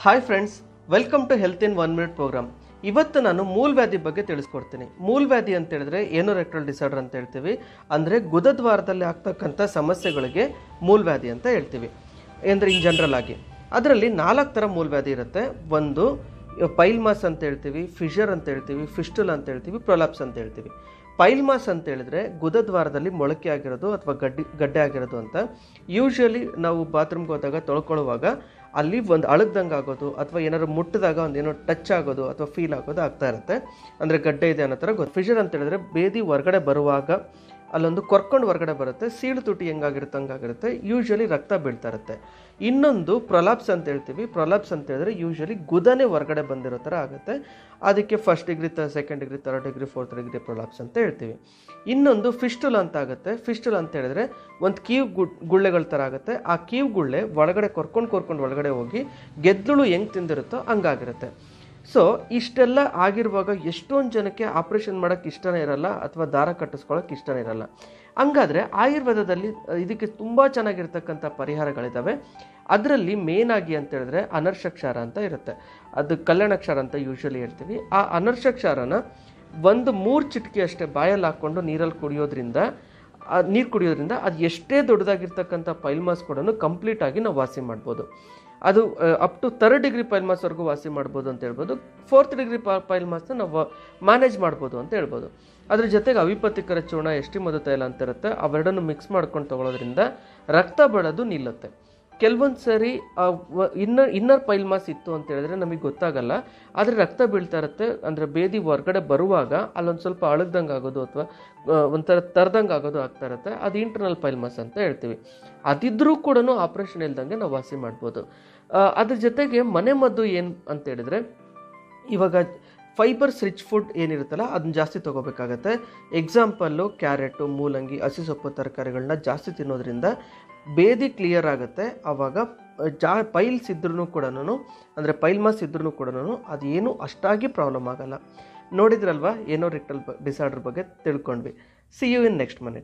hi friends welcome to health in one minute programme ಇವತ್ತು ನಾನು ಮೂಲವ್ಯಾಧಿ ಬಗ್ಗೆ ತಿಳಿಸ್ಕೊಡ್ತೀನಿ ಮೂಲವ್ಯಾಧಿ ಅಂತ ಹೇಳಿದ್ರೆ ಏನೋ ರೆಕ್ಟಲ್ ಡಿಸಾರ್ಡರ್ ಅಂತ ಹೇಳ್ತೀವಿ ಅಂದರೆ ಗುದದ್ವಾರದಲ್ಲಿ ಆಗ್ತಕ್ಕಂಥ ಸಮಸ್ಯೆಗಳಿಗೆ ಮೂಲವ್ಯಾಧಿ ಅಂತ ಹೇಳ್ತೀವಿ ಅಂದರೆ ಇನ್ ಜನರಲ್ ಆಗಿ ಅದರಲ್ಲಿ ನಾಲ್ಕು ಥರ ಮೂಲವ್ಯಾಧಿ ಇರುತ್ತೆ ಒಂದು ಪೈಲ್ಮಾಸ್ ಅಂತ ಹೇಳ್ತೀವಿ ಫಿಷರ್ ಅಂತ ಹೇಳ್ತೀವಿ ಫಿಸ್ಟುಲ್ ಅಂತ ಹೇಳ್ತೀವಿ ಪ್ರೊಲಾಪ್ಸ್ ಅಂತ ಹೇಳ್ತೀವಿ ಪೈಲ್ಮಾಸ್ ಅಂತ ಹೇಳಿದ್ರೆ ಗುದದ್ವಾರದಲ್ಲಿ ಮೊಳಕೆ ಆಗಿರೋದು ಅಥವಾ ಗಡ್ಡಿ ಗಡ್ಡೆ ಆಗಿರೋದು ಅಂತ ಯೂಶಲಿ ನಾವು ಬಾತ್ರೂಮ್ಗೆ ಹೋದಾಗ ತೊಳ್ಕೊಳ್ಳುವಾಗ ಅಲ್ಲಿ ಒಂದು ಅಳಗ್ದಂಗೆ ಆಗೋದು ಅಥವಾ ಏನಾದ್ರು ಮುಟ್ಟಿದಾಗ ಒಂದು ಏನೋ ಟಚ್ ಆಗೋದು ಅಥವಾ ಫೀಲ್ ಆಗೋದು ಆಗ್ತಾ ಇರುತ್ತೆ ಅಂದರೆ ಗಡ್ಡೆ ಇದೆ ಅನ್ನೋ ಥರ ಗೊತ್ತು ಫಿಷರ್ ಅಂತ ಹೇಳಿದ್ರೆ ಬೇದಿ ಹೊರಗಡೆ ಬರುವಾಗ ಅಲ್ಲೊಂದು ಕೊರ್ಕೊಂಡು ಹೊರಗಡೆ ಬರುತ್ತೆ ಸೀಳು ತುಟಿ ಹೆಂಗಾಗಿರುತ್ತೆ ಹಂಗಾಗಿರುತ್ತೆ ಯೂಶಲಿ ರಕ್ತ ಬೀಳ್ತಾ ಇರುತ್ತೆ ಇನ್ನೊಂದು ಪ್ರೊಲಾಪ್ಸ್ ಅಂತ ಹೇಳ್ತೀವಿ ಪ್ರೊಲಾಪ್ಸ್ ಅಂತ ಹೇಳಿದ್ರೆ ಯೂಶಲಿ ಗುದನೆ ಹೊರಗಡೆ ಬಂದಿರೋ ಥರ ಆಗುತ್ತೆ ಅದಕ್ಕೆ ಫಸ್ಟ್ ಡಿಗ್ರಿ ತ second degree third degree fourth degree prolapse ಅಂತ ಹೇಳ್ತೀವಿ ಇನ್ನೊಂದು ಫಿಸ್ಟುಲ್ ಅಂತ ಆಗುತ್ತೆ ಫಿಸ್ಟುಲ್ ಅಂತ ಹೇಳಿದ್ರೆ ಒಂದು ಕೀವು ಗುಡ್ ಗುಳ್ಳೆಗಳ ಥರ ಆಗುತ್ತೆ ಆ ಕೀವು ಗುಳ್ಳೆ ಒಳಗಡೆ ಕೊರ್ಕೊಂಡು ಕೊರ್ಕೊಂಡು ಒಳಗಡೆ ಹೋಗಿ ಗೆದ್ದಲು ಹೆಂಗೆ ತಿಂದಿರುತ್ತೋ ಹಂಗಾಗಿರುತ್ತೆ ಸೊ ಇಷ್ಟೆಲ್ಲ ಆಗಿರುವಾಗ ಎಷ್ಟೊಂದು ಜನಕ್ಕೆ ಆಪ್ರೇಷನ್ ಮಾಡೋಕ್ಕೆ ಇಷ್ಟನೇ ಇರಲ್ಲ ಅಥವಾ ದಾರ ಕಟ್ಟಿಸ್ಕೊಳ್ಳೋಕೆ ಇಷ್ಟನೇ ಇರಲ್ಲ ಹಂಗಾದ್ರೆ ಆಯುರ್ವೇದದಲ್ಲಿ ಅಹ್, ಇದಕ್ಕೆ ತುಂಬ ಚೆನ್ನಾಗಿರ್ತಕ್ಕಂಥ ಪರಿಹಾರಗಳಿದ್ದಾವೆ ಅದರಲ್ಲಿ ಮೇನ್ ಆಗಿ ಅಂತ ಹೇಳಿದ್ರೆ ಅನರ್ಷಕ್ಷಾರ ಅಂತ ಇರುತ್ತೆ ಅದು ಕಲ್ಯಾಣಕ್ಷಾರ ಅಂತ ಯೂಶಲಿ ಹೇಳ್ತೀವಿ ಆ ಅನರ್ಷಕ್ಷಾರನ ಒಂದು ಮೂರು ಚಿಟಿಕೆ ಅಷ್ಟೇ ಬಾಯಲ್ಲಿ ಹಾಕ್ಕೊಂಡು ನೀರಲ್ಲಿ ಕುಡಿಯೋದ್ರಿಂದ ನೀರು ಕುಡಿಯೋದ್ರಿಂದ ಅದು ಎಷ್ಟೇ ದೊಡ್ಡದಾಗಿರ್ತಕ್ಕಂಥ ಪೈಲ್ಮಾಸ್ ಕೂಡ ಕಂಪ್ಲೀಟ್ ಆಗಿ ನಾವು ವಾಸಿ ಮಾಡ್ಬೋದು ಅದು ಅಪ್ ಟು ತರ್ಡ್ ಡಿಗ್ರಿ ಪೈಲ್ಮಾಸ್ವರೆಗೂ ವಾಸಿ ಮಾಡ್ಬೋದು ಅಂತ ಹೇಳ್ಬೋದು ಫೋರ್ತ್ ಡಿಗ್ರಿ ಪೈಲ್ಮಾಸ್ನ ನಾವು ಮ್ಯಾನೇಜ್ ಮಾಡ್ಬೋದು ಅಂತ ಹೇಳ್ಬೋದು ಅದ್ರ ಜೊತೆಗೆ ಅವಿಪತ್ತಿಕರ ಚೂರ್ಣ ಎಷ್ಟಿ ಮಧು ತೈಲ ಅಂತ ಇರುತ್ತೆ ಅವೆರಡನ್ನು ಮಿಕ್ಸ್ ಮಾಡ್ಕೊಂಡು ತಗೊಳ್ಳೋದ್ರಿಂದ ರಕ್ತ ಬೆಳೆದು ನಿಲ್ಲುತ್ತೆ ಕೆಲವೊಂದು ಸರಿ ಇನ್ನರ್ ಇನ್ನರ್ ಪೈಲ್ ಮಾಸ್ ಇತ್ತು ಅಂತ ಹೇಳಿದ್ರೆ ನಮಗೆ ಗೊತ್ತಾಗಲ್ಲ ಆದರೆ ರಕ್ತ ಬೀಳ್ತಾ ಇರುತ್ತೆ ಅಂದರೆ ಬೇದಿ ಹೊರಗಡೆ ಬರುವಾಗ ಅಲ್ಲೊಂದು ಸ್ವಲ್ಪ ಅಳಗ್ದಂಗೆ ಆಗೋದು ಅಥವಾ ಒಂಥರ ತರ್ದಂಗೆ ಆಗೋದು ಆಗ್ತಾ ಇರುತ್ತೆ ಅದು ಇಂಟರ್ನಲ್ ಪೈಲ್ ಮಾಸ್ ಅಂತ ಹೇಳ್ತೀವಿ ಅದಿದ್ರೂ ಕೂಡ ಆಪ್ರೇಷನ್ ಇಲ್ದಂಗೆ ನಾವು ವಾಸಿ ಮಾಡ್ಬೋದು ಆ, ಅದ್ರ ಜೊತೆಗೆ ಮನೆ ಮದ್ದು ಏನು ಅಂತ ಹೇಳಿದ್ರೆ ಇವಾಗ ಫೈಬರ್ಸ್ ರಿಚ್ ಫುಡ್ ಏನಿರುತ್ತಲ್ಲ ಅದನ್ನ ಜಾಸ್ತಿ ತೊಗೋಬೇಕಾಗತ್ತೆ ಎಕ್ಸಾಂಪಲ್ಲು ಕ್ಯಾರೆಟು ಮೂಲಂಗಿ ಹಸಿ ಸೊಪ್ಪು ತರಕಾರಿಗಳನ್ನ ಜಾಸ್ತಿ ತಿನ್ನೋದ್ರಿಂದ ಬೇದಿ ಕ್ಲಿಯರ್ ಆಗುತ್ತೆ ಆವಾಗ ಜಾ ಪೈಲ್ಸ್ ಇದ್ರೂ ಕೂಡ ಅಂದರೆ ಪೈಲ್ಮಾಸ್ ಇದ್ರೂ ಕೂಡ ಅದೇನು ಅಷ್ಟಾಗಿ ಪ್ರಾಬ್ಲಮ್ ಆಗಲ್ಲ ನೋಡಿದ್ರಲ್ವಾ ಏನೋ ರಿಕ್ಟಲ್ ಡಿಸಾರ್ಡರ್ ಬಗ್ಗೆ ತಿಳ್ಕೊಂಡ್ವಿ ಸಿ ಯು ಇನ್ ನೆಕ್ಸ್ಟ್ ಮನೆ